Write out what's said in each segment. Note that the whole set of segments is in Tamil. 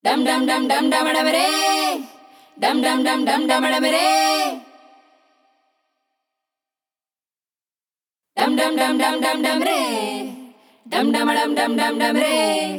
டம் டம் டம் டம் டமடமரே டம் டம் டம் டம் டமடமரே டம் டம் டம் டம் டம் டமரே டம் டமடம் டம் டம் டமரே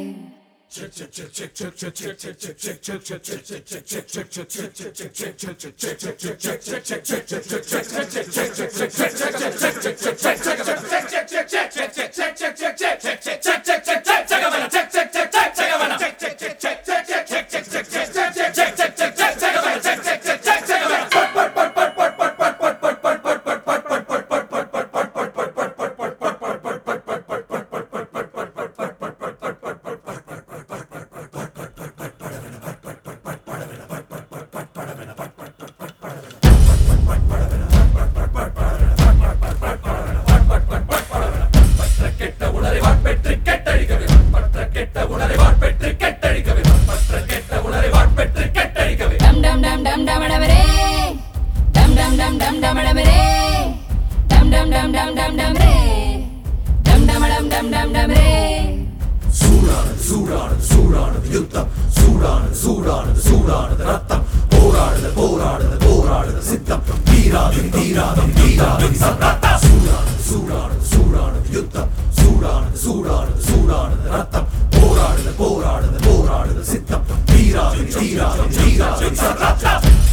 டம் டம் டம் டம் டமடமரே டம் டம் டம் டம் டமடமரே டம் டம் டம் டம் டம் டமரே டம் டமடம் டம் டம் டமரே சூடானது சூடானது சூடானது யுத்தம் சூடானது சூடானது சூடானது ரத்தம் போராடுது போராடுது போராடுது சித்தம் தீராது தீராது தீராது சத்தா சூடானது சூடானது சூடானது யுத்தம் சூடானது சூடானது சூடானது ரத்தம் போராடுது போராடுது போராடுது சித்தம் தீராது தீராது தீராது சத்தா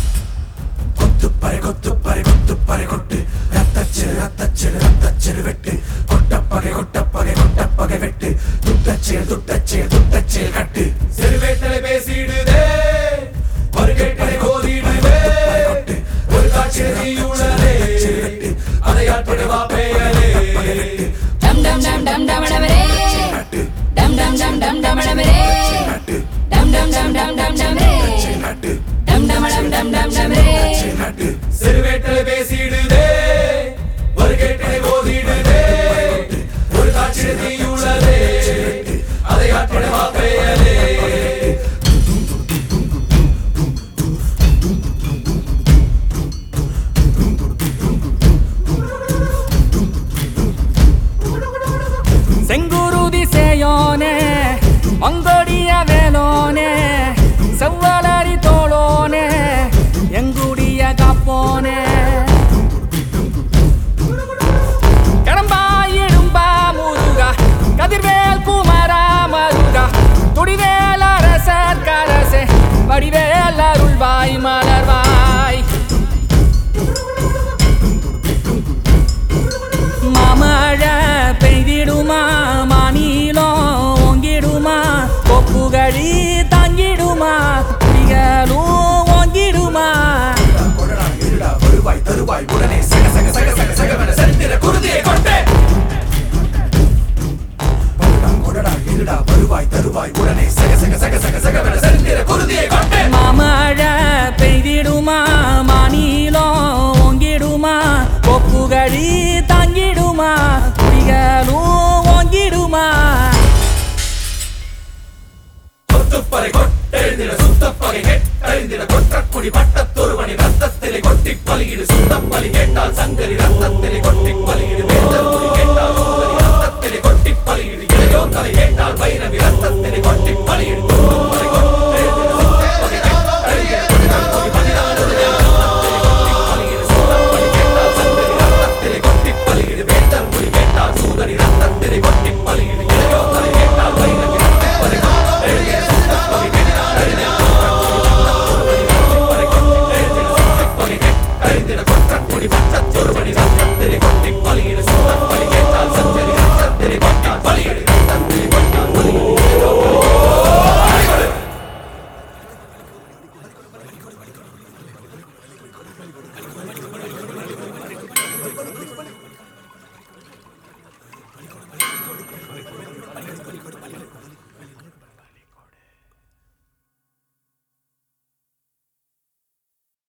கொத்துப்பறை கொத்துப்பறை கொத்துப்பறை கொட்டு ரத்தச்சிறு ரத்தச்சிறு ரத்தச்சிறு வெட்டு கொட்டப்பகை கொட்டப்பகை கொட்டப்பகை வெட்டு துட்டச்செயல் துட்டச்செயல் துட்டச்செயல் கட்டு சிறுவேட்டலை பேசிடுதே ஒரு கேட்டலை கோதிடுவே ஒரு காட்சியுள்ளதே அதை ஆட்படுவா பெயரே டம் டம் டம் டம் டமடமரே கட்டு டம் டம் டம் டம் டமடமரே கட்டு டம் டம் டம் டம் டம் டமரே கட்டு டம் டமடம் டம் டம் டமரே கட்டு சிறுவேட்டலை பேசிடுதே ஒரு கேட்டலை கோதிடுதே ஒரு காட்சியுள்ளதே அதை ஆட்படுவா பெயரே செங்குருதி சேயோனே மங்கொடிய வேலோனே செவ்வளரி தோளோனே எங்குடிய காப்போனே கடம்பாயிடும்பா முருகா கதிர்வேல் குமரா மருகா துடிவேல் அரசர் கரசே வடிவேல் அருள்வாய் மலர்வாய் மாமழை பெய்திடுமா மாநிலம் ஓங்கிடுமா கொப்புகழி தாங்கிடுமா குடிகளும் ஓங்கிடுமா கொடடா இருடா வருவாய் தருவாய் உடனே சக சக சக சக சகவென செலுத்திட குருதியை கொண்டே கொடடா கொடடா இருடா வருவாய் தருவாய் உடனே சக சக சக சக சகவென செலுத்திட குருதியை கொண்டே மாமழை பெய்திடுமா மாநிலம் ஓங்கிடுமா கொப்புகழி தாங்கிடுமா குடிகளும் ஓங்கிடுமா கொத்துப்பறை கொட்டெழுந்திட சுத்தப்பகை கெட்டழிந்திட கொற்றக்குடி பட்டத்தொருவனி ரத்தத்திலே கொட்டி பலியிடு சுத்தப்பலி கேட்டால் சங்கரி ரத்தத்திலே கொட்டி பலியிடு வேந்தல் குடி கேட்டால் சுந்தரி ரத்தத்திலே கொட்டி பலியிடு இளையோர் தலை கேட்டால் வைரவி ரத்தத்திலே கொட்டி பலியிடு கொத்துப்பறை